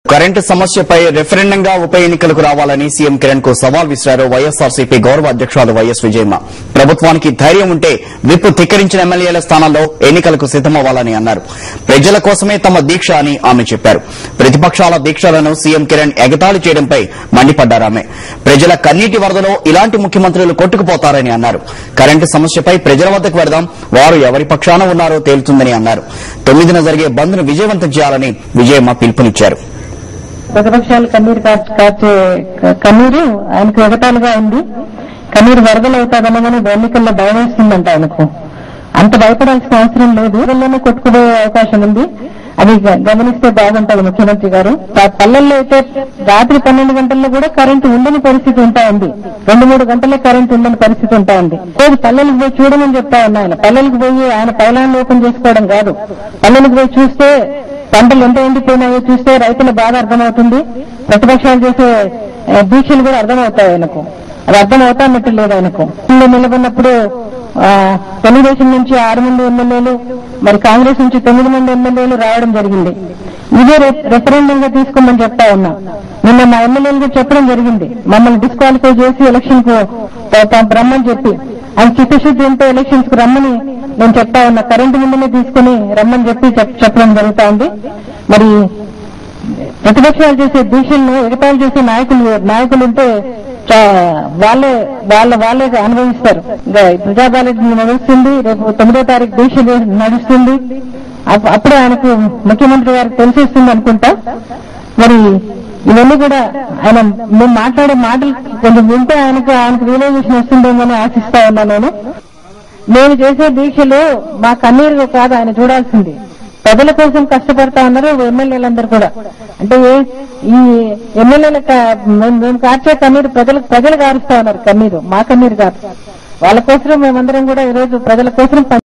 current సమస్యపై రెఫరెండంగా ఉప ఎన్నికలకు రావాలని సీఎం కిరణ్ కు సవాల్ విసిరారు వైఎస్ఆర్సీపీ గౌరవ అధ్యక్షురాలు వైఎస్ విజయమ్మ ప్రభుత్వానికి ధైర్యం ఉంటే విప్పు ధిక్కరించిన ఎమ్మెల్యేల స్థానాల్లో ఎన్నికలకు సిద్దమవ్వాలని అన్నారు ప్రజల కోసమే తమ దీక్ష అని ఆమె చెప్పారు ప్రతిపక్షాల దీక్షలను సీఎం కిరణ్ ఎగతాళి చేయడంపై మండిపడ్డారు ఆమె ప్రజల కన్నీటి వరదలో ఇలాంటి ముఖ్యమంత్రులు కొట్టుకుపోతారని అన్నారు కరెంటు సమస్యపై ప్రజల వద్దకు వెడదాం వారు ఎవరి పక్షాన ఉన్నారో తేలుతుందని అన్నారు తొమ్మిదిన జరిగే బంద్ను విజయవంతం చేయాలని విజయమ్మ పిలుపునిచ్చారు ప్రతిపక్షాలు కన్నీరు కాచ- కాచే క- కన్నీరు ఆయనకు ఎగతాలుగా ఉంది కన్నీరు వరదలు అవుతాదనగానే ఎన్నికల్లో భయం వేస్తుందంట ఆయనకు అంత భయపడాల్సిన అవసరం లేదు వరదల్లోనే కొట్టుకుపోయే అవకాశం ఉంది అది గ- గమనిస్తే బాగుంటది ముఖ్యమంత్రి గారు ప- పల్లెల్లో అయితే రాత్రి పన్నెండు గంటల్లో కూడా కరెంటు ఉండని పరిస్థితి ఉంటా ఉంది రెండు మూడు గంటలే కరెంటు ఉండని పరిస్థితి ఉంటా ఉంది రోజు పల్లెలకు పోయి చూడమని చెప్తా ఉన్నా ఆయన పల్లెలకు పోయి ఆయన పైలాన్లు ఓపెన్ చేసుకోవడం కాదు పల్లెలకు పోయి చూస్తే పంటలు ఎంత ఎండిపోయినాయో చూస్తే రైతుల బాధ అర్థమవుతుంది ప్రతిపక్షాలు చేసే ఆ, దీక్షలు కూడా అర్థమవుతాయి ఆయనకు అది అర్థం అవుతాన్నట్టు లేదు ఆయనకు ఇందులో నిలబడినప్పుడు ఆ, తెలుగుదేశం నుంచి ఆరు మంది ఎమ్మెల్యేలు మరి కాంగ్రెస్ నుంచి తొమ్మిది మంది ఎమ్మెల్యేలు రావడం జరిగింది ఇదే రెఫరెండం గా తీసుకోమని చెప్తా ఉన్నా నిన్న మా ఎమ్మెల్యేలు కూడా చెప్పడం జరిగింది మమ్మల్ని డిస్క్వాలిఫై చేసి ఎలక్షన్ కు ప- ప- రమ్మని చెప్పి ఆయన చిత్తశుద్ధి ఉంటే ఎలక్షన్స్ కు రమ్మని నేను చెప్తా ఉన్నా కరెంటు ముందునే తీసుకుని రమ్మని చెప్పి చెప్- చెప్పడం జరుగుతా ఉంది మరి ప్రతిపక్షాలు చేసే దీక్షలను ఎగతాళి చేసే నాయకులు నాయకులు ఉంటే చా- వాళ్ళే వాళ్ళ వాళ్ళే అనుభవిస్తారు ఇంకా ప్రజాపాలన నడుస్తుంది రేపు తొమ్మిదో తారీఖు దీక్ష నడుస్తుంది అప్- అప్పుడే ఆయనకు ముఖ్యమంత్రి గారికి తెలిసిస్తుంది అనుకుంటా మరి ఇవన్నీ కూడా ఆయన మేము మాట్లాడే మాటలు కొంచెం వింటే ఆయనకు ఆయనకు రియలైజేషన్ వస్తుందేమని ఆశిస్తా ఉన్నా నేను నేను చేసే దీక్షలు మా కన్నీరు కాదు ఆయన చూడాల్సింది ప్రజల కోసం కష్టపడతా ఉన్నారు ఎమ్మెల్యేలందరూ కూడా అంటే ఏ- ఈ ఎమ్మెల్యేల మేము కార్చే కన్నీరు ప్రజలకు ప్రజలు కారుస్తా ఉన్నారు కన్నీరు మా కన్నీరు కాదు వాళ్ళ కోసం మేమందరం కూడా ఈరోజు ప్రజల కోసం పని